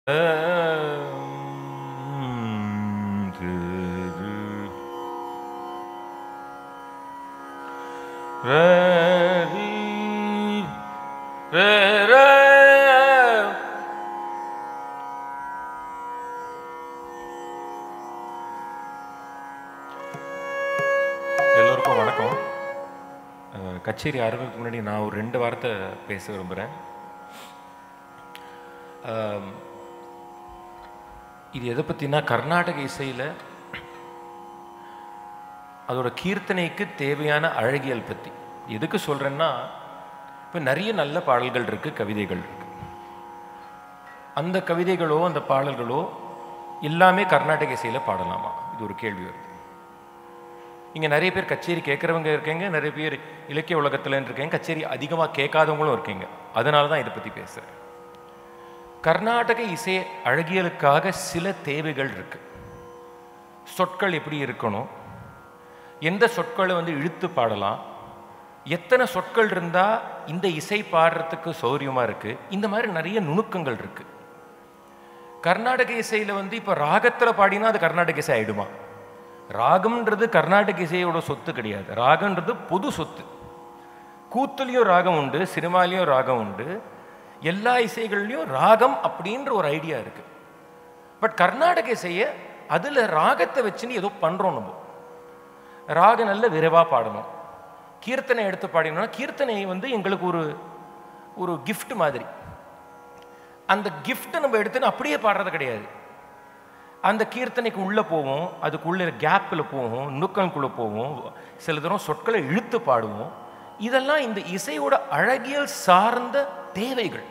எல்லோருக்கும் வணக்கம் அஹ், கச்சேரி ஆரம்பிக்கு முன்னாடி நான் ஒரு ரெண்டு வார்த்தை பேச விரும்புகிறேன் இது எதை பற்றினா கர்நாடக இசையில் அதோட கீர்த்தனைக்கு தேவையான அழகியல் பற்றி எதுக்கு சொல்கிறேன்னா இப்போ நிறைய நல்ல பாடல்கள் இருக்குது கவிதைகள் இருக்குது அந்த கவிதைகளோ அந்த பாடல்களோ எல்லாமே கர்நாடக இசையில் பாடலாமா இது ஒரு கேள்வி வருது இங்கே நிறைய பேர் கச்சேரி கேட்குறவங்க இருக்கீங்க நிறைய பேர் இலக்கிய உலகத்தில் இருக்கீங்க கச்சேரி அதிகமாக கேட்காதவங்களும் இருக்கீங்க அதனால தான் இதை பற்றி பேசுகிறேன் கர்நாடக இசை அழகியலுக்காக சில தேவைகள் இருக்கு சொற்கள் எப்படி இருக்கணும் எந்த சொற்களை வந்து இழுத்து பாடலாம் எத்தனை சொற்கள் இருந்தால் இந்த இசை பாடுறதுக்கு சௌரியமாக இருக்குது இந்த மாதிரி நிறைய நுணுக்கங்கள் இருக்குது கர்நாடக இசையில் வந்து இப்போ ராகத்தில் பாடினா அது கர்நாடக இசை ஆயிடுமா ராகம்ன்றது கர்நாடக இசையோட சொத்து கிடையாது ராகம்ன்றது பொது சொத்து கூத்துலேயும் ராகம் உண்டு சினிமாலேயும் ராகம் உண்டு எல்லா இசைகள்லையும் ராகம் அப்படின்ற ஒரு ஐடியா இருக்கு பட் கர்நாடக இசையை அதில் ராகத்தை வச்சுன்னு ஏதோ பண்ணுறோம் நம்ம ராகம் நல்ல விரைவாக பாடணும் கீர்த்தனை எடுத்து பாடினோம்னா கீர்த்தனை வந்து எங்களுக்கு ஒரு ஒரு gift மாதிரி அந்த கிஃப்ட்டை நம்ம எடுத்துன்னு அப்படியே பாடுறது கிடையாது அந்த கீர்த்தனைக்கு உள்ளே போவோம் அதுக்குள்ளே கேப்பில் போவோம் நுக்கனுக்குள்ளே போவோம் சில தரம் சொற்களை இழுத்து பாடுவோம் இதெல்லாம் இந்த இசையோட அழகியல் சார்ந்த தேவைகள்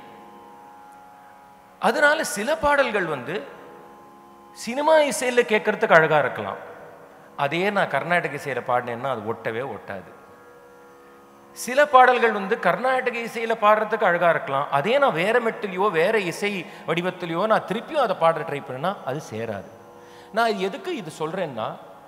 அதனால சில பாடல்கள் வந்து சினிமா இசையில் கேட்கறதுக்கு அழகாக இருக்கலாம் அதே நான் கர்நாடக இசையில் பாடினேன்னா அது ஒட்டவே ஒட்டாது சில பாடல்கள் வந்து கர்நாடக இசையில் பாடுறதுக்கு அழகாக இருக்கலாம் அதே நான் வேற மெட்டிலையோ வேற இசை வடிவத்திலையோ நான் திருப்பியும் அதை பாட ட்ரை பண்ணேன்னா அது சேராது நான் இது எதுக்கு இது சொல்கிறேன்னா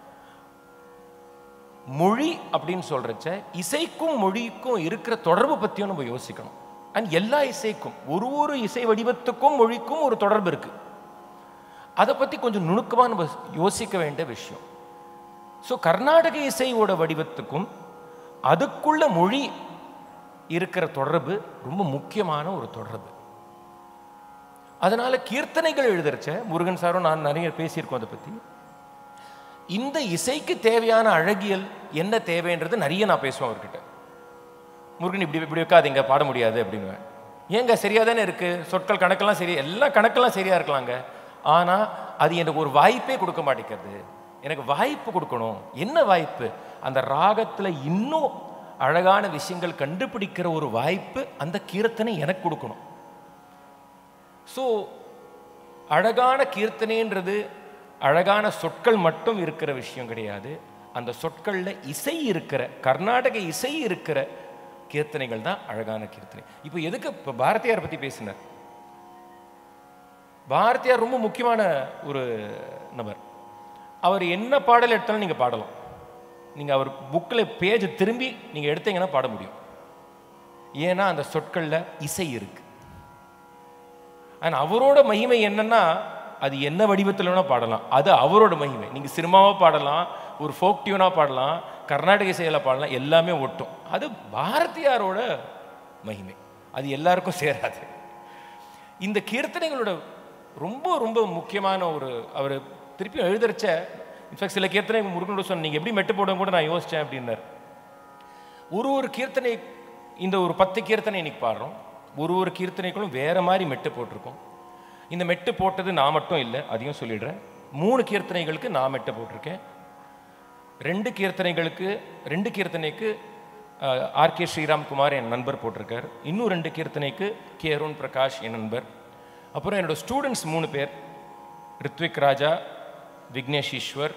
மொழி அப்படின்னு சொல்கிறச்ச இசைக்கும் மொழிக்கும் இருக்கிற தொடர்பு பற்றியும் நம்ம யோசிக்கணும் அண்ட் எல்லா இசைக்கும் ஒரு ஒரு இசை வடிவத்துக்கும் மொழிக்கும் ஒரு தொடர்பு இருக்குது அதை பற்றி கொஞ்சம் நுணுக்கமாக நம்ம யோசிக்க வேண்டிய விஷயம் ஸோ கர்நாடக இசையோட வடிவத்துக்கும் அதுக்குள்ள மொழி இருக்கிற தொடர்பு ரொம்ப முக்கியமான ஒரு தொடர்பு அதனால கீர்த்தனைகள் எழுதுறச்ச முருகன் சாரும் நான் நிறைய பேசியிருக்கோம் அதை பற்றி இந்த இசைக்கு தேவையான அழகியல் என்ன தேவைன்றது நிறைய நான் பேசுவேன் அவர்கிட்ட முருகன் இப்படி இப்படி வைக்காதீங்க பாட முடியாது அப்படின்னு ஏங்க சரியா தானே இருக்கு சொற்கள் கணக்கெல்லாம் சரி எல்லா கணக்கெல்லாம் சரியா இருக்கலாங்க ஆனா அது எனக்கு ஒரு வாய்ப்பே கொடுக்க மாட்டேங்கிறது எனக்கு வாய்ப்பு கொடுக்கணும் என்ன வாய்ப்பு அந்த ராகத்துல இன்னும் அழகான விஷயங்கள் கண்டுபிடிக்கிற ஒரு வாய்ப்பு அந்த கீர்த்தனை எனக்கு கொடுக்கணும் ஸோ அழகான கீர்த்தனைன்றது அழகான சொற்கள் மட்டும் இருக்கிற விஷயம் கிடையாது அந்த சொற்களில் இசை இருக்கிற கர்நாடக இசை இருக்கிற கீர்த்தனைகள் தான் அழகான கீர்த்தனை இப்போ எதுக்கு இப்போ பாரதியார் பற்றி பேசினார் பாரதியார் ரொம்ப முக்கியமான ஒரு நபர் அவர் என்ன பாடல் எடுத்தாலும் நீங்கள் பாடலாம் நீங்கள் அவர் புக்கில் பேஜ் திரும்பி நீங்கள் எடுத்தீங்கன்னா பாட முடியும் ஏன்னா அந்த சொற்களில் இசை இருக்கு ஆனால் அவரோட மகிமை என்னன்னா அது என்ன வடிவத்தில் வேணால் பாடலாம் அது அவரோட மகிமை நீங்கள் சினிமாவாக பாடலாம் ஒரு ஃபோக் டியூனாக பாடலாம் கர்நாடக இசையில் பாடலாம் எல்லாமே ஒட்டும் அது பாரதியாரோட மகிமை அது எல்லாருக்கும் சேராது இந்த கீர்த்தனைகளோட ரொம்ப ரொம்ப முக்கியமான ஒரு அவர் திருப்பி எழுதுறச்ச இன்ஃபேக்ட் சில கீர்த்தனை முருகனோட சொன்ன நீங்கள் எப்படி மெட்டு போடும் கூட நான் யோசித்தேன் அப்படின்னார் ஒரு ஒரு கீர்த்தனை இந்த ஒரு பத்து கீர்த்தனை இன்னைக்கு பாடுறோம் ஒரு ஒரு கீர்த்தனைகளும் வேற மாதிரி மெட்டு போட்டிருக்கோம் இந்த மெட்டு போட்டது நான் மட்டும் இல்லை அதையும் சொல்லிடுறேன் மூணு கீர்த்தனைகளுக்கு நான் மெட்டு போட்டிருக்கேன் ரெண்டு கீர்த்தனைகளுக்கு ரெண்டு கீர்த்தனைக்கு ஆர் கே ஸ்ரீராம்குமார் என் நண்பர் போட்டிருக்கார் இன்னும் ரெண்டு கீர்த்தனைக்கு கே அருண் பிரகாஷ் என் நண்பர் அப்புறம் என்னோட ஸ்டூடெண்ட்ஸ் மூணு பேர் ரித்விக் ராஜா விக்னேஷ் ஈஸ்வர்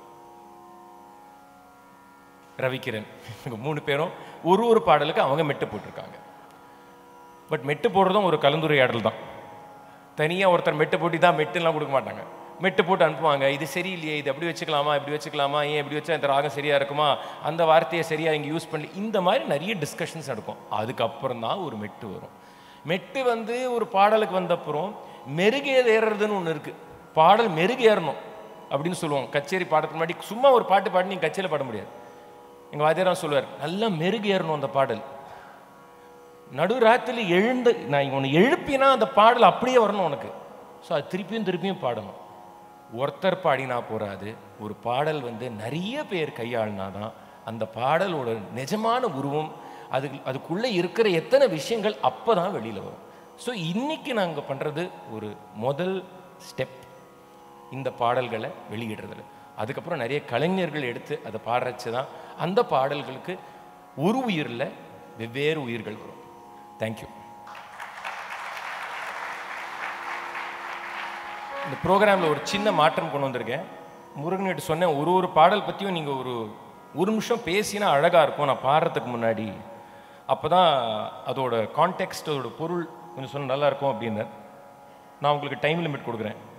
ரவிகிரண் இவங்க மூணு பேரும் ஒரு ஒரு பாடலுக்கு அவங்க மெட்டு போட்டிருக்காங்க பட் மெட்டு போடுறதும் ஒரு கலந்துரையாடல் தான் தனியாக ஒருத்தர் மெட்டு போட்டி தான் மெட்டுலாம் கொடுக்க மாட்டாங்க மெட்டு போட்டு அனுப்புவாங்க இது சரியில்லையே இது அப்படி வச்சுக்கலாமா இப்படி வச்சுக்கலாமா ஏன் இப்படி வச்சா இந்த ராகம் சரியாக இருக்குமா அந்த வார்த்தையை சரியாக இங்கே யூஸ் பண்ணி இந்த மாதிரி நிறைய டிஸ்கஷன்ஸ் நடக்கும் அதுக்கப்புறம் தான் ஒரு மெட்டு வரும் மெட்டு வந்து ஒரு பாடலுக்கு வந்தப்புறம் மெருகேறுறதுன்னு ஒன்று இருக்குது பாடல் மெருகேறணும் அப்படின்னு சொல்லுவாங்க கச்சேரி பாடுறதுக்கு முன்னாடி சும்மா ஒரு பாட்டு பாடி நீங்கள் கச்சேரியில் பாட முடியாது எங்கள் வாத்தியாரம் சொல்லுவார் நல்லா மெருகேறணும் அந்த பாடல் நடுராத்திரி எழுந்து நான் உன்னை எழுப்பினா அந்த பாடல் அப்படியே வரணும் உனக்கு ஸோ அது திருப்பியும் திருப்பியும் பாடணும் ஒருத்தர் பாடினா போறாது ஒரு பாடல் வந்து நிறைய பேர் கையாளினாதான் அந்த பாடலோட நிஜமான உருவம் அது அதுக்குள்ளே இருக்கிற எத்தனை விஷயங்கள் அப்போ தான் வெளியில் வரும் ஸோ இன்னைக்கு நாங்கள் பண்ணுறது ஒரு முதல் ஸ்டெப் இந்த பாடல்களை வெளியிடுறதுல அதுக்கப்புறம் நிறைய கலைஞர்கள் எடுத்து அதை பாடுறச்சு தான் அந்த பாடல்களுக்கு ஒரு உயிரில் வெவ்வேறு உயிர்கள் வரும் தேங்க்யூ இந்த ப்ரோக்ராமில் ஒரு சின்ன மாற்றம் கொண்டு வந்திருக்கேன் முருகன்கிட்ட சொன்னேன் ஒரு ஒரு பாடல் பற்றியும் நீங்கள் ஒரு ஒரு நிமிஷம் பேசினா அழகாக இருக்கும் நான் பாடுறதுக்கு முன்னாடி அப்போ தான் அதோட கான்டெக்ட் அதோட பொருள் கொஞ்சம் சொன்னால் நல்லா இருக்கும் அப்படின்னு நான் உங்களுக்கு டைம் லிமிட் கொடுக்குறேன்